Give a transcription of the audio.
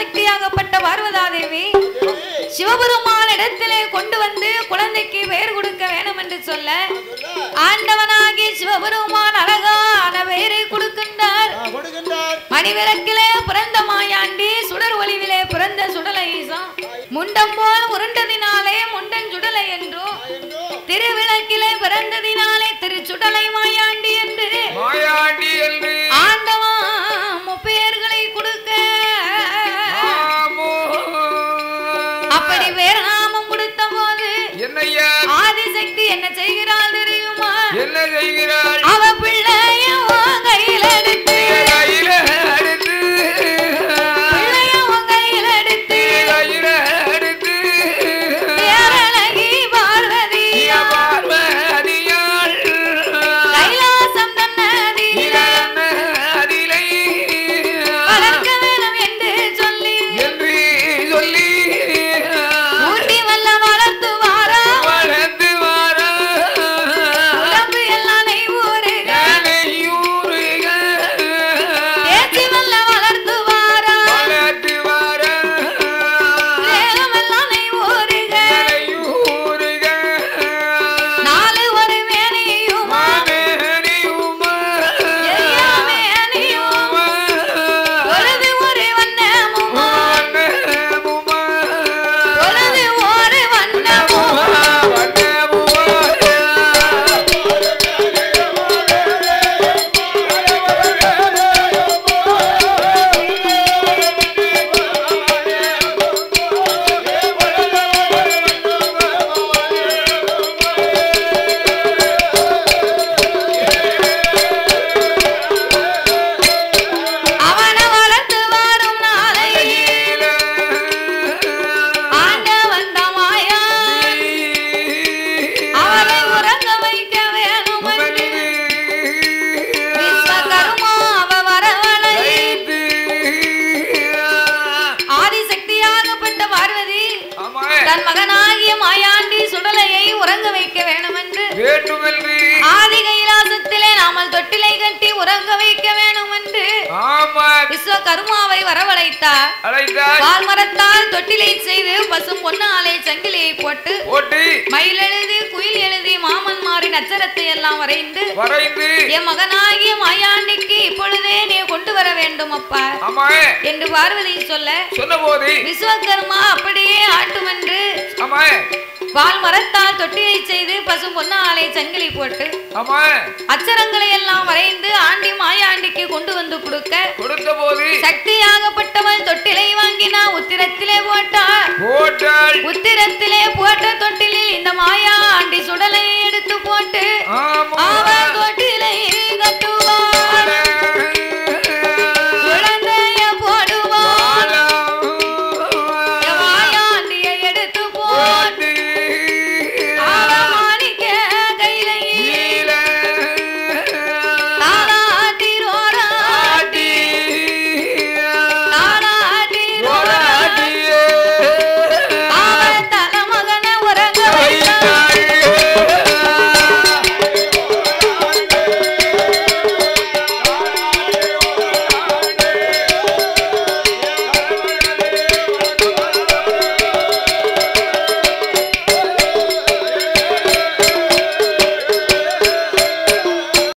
ஆதிசக்தியாகப்பட்ட பார்வதா தேவி சிவபெருமான் இடத்திலே கொண்டு வந்து குழந்தைக்கு பெயர் கொடுக்க வேணும் என்று சொல்ல ஆண்டவனாகி சிவபெருமான் அழகான பெயரை கொடுக்கின்றார் ஆ, கொடுக்கின்றார் மணிவிளக்கிலே பிறந்த மாயாண்டி சுடர் ஒளிவிலே பிறந்த சுடலை ஈசம் முண்டம் போல் உருண்டதினாலே முண்டன் சுடலை என்றும் என்றோ திருவிளக்கிலே பிறந்ததினாலே திருச்சுடலை மாயாண்டி என்று மாயாண்டி என்று ஆண்டவா முப்பெயர்களை கொடுக்க ஆமோ. அப்படி வேற நாமம் கொடுத்த போது என்னையா ஆதிசக்தி என்ன செய்கிறாள் தெரியுமா என்ன செய்கிறாள் அவ பிள்ளைய உன் கையில் எடுத்து கையில அடுத்து பிள்ளைய உன் கையில் எடுத்து கையில அடுத்து பேரழகி பார்வதியா பார்வதியாள் கைலாசம் தன்னதியிலே அதிலை வளர்க்க வேணும் என்று சொல்லி என்று சொல்லி ஊட்டி வல்ல வளர்த்து வாரா வளர்ந்து வார உடம்பு எல்லாம் நெய் ஊறுக ஏற்றி வல்ல வளர்த்து வாரா வளர்த்து வார தேகம் எல்லாம் நெய் ஊறுக நாலு ஒரு மேனியும் எல்லாமே அணியும் பொழுது ஒரு வண்ணமும் பொழுது ஒரு வண்ணமும் அவனை வளர்த்து வாரும் நாளை ஆண்டவன் தமாயா அவனை உறங்க வைக்க வேணும் என்று விஸ்வகர்மா அவ வரவழை ஆதிசக்தியாகப்பட்ட பார்வதி தன் மகனாகிய மாயாண்டி சுடலையை உறங்க வைக்க வேணும் என்று வேண்டுமென்று ஆதி கைலாசத்திலே நாமல் தொட்டிலை கட்டி உறங்க வைக்க வேணும் என்று ஆமா விஸ்வகர்மாவை வரவழைத்தார் அழைத்தார் பால் மரத்தால் தொட்டிலை செய்து பசும் பொன்னாலை சங்கிலியை போட்டு போட்டு மயில் எழுதி குயில் எழுதி மாமன்மாரின் அச்சரத்தை எல்லாம் வரைந்து வரைந்து என் மகனாகிய மாயாண்டிக்கு இப்பொழுதே நீ கொண்டு வர வேண்டும் அப்பா ஆமா என்று பார்வதி சொல்ல சொன்ன போது விஸ்வகர்மா அப்படியே ஆட்டுமென்று ஆமா பால் மரத்தால் தொட்டியை செய்து பசும் பொன்னாலை சங்கிலி போட்டு ஆமா அச்சரங்களை எல்லாம் வரைந்து ஆண்டி மாயாண்டிக்கு கொண்டு வந்து கொடுக்க கொடுத்த போது சக்தி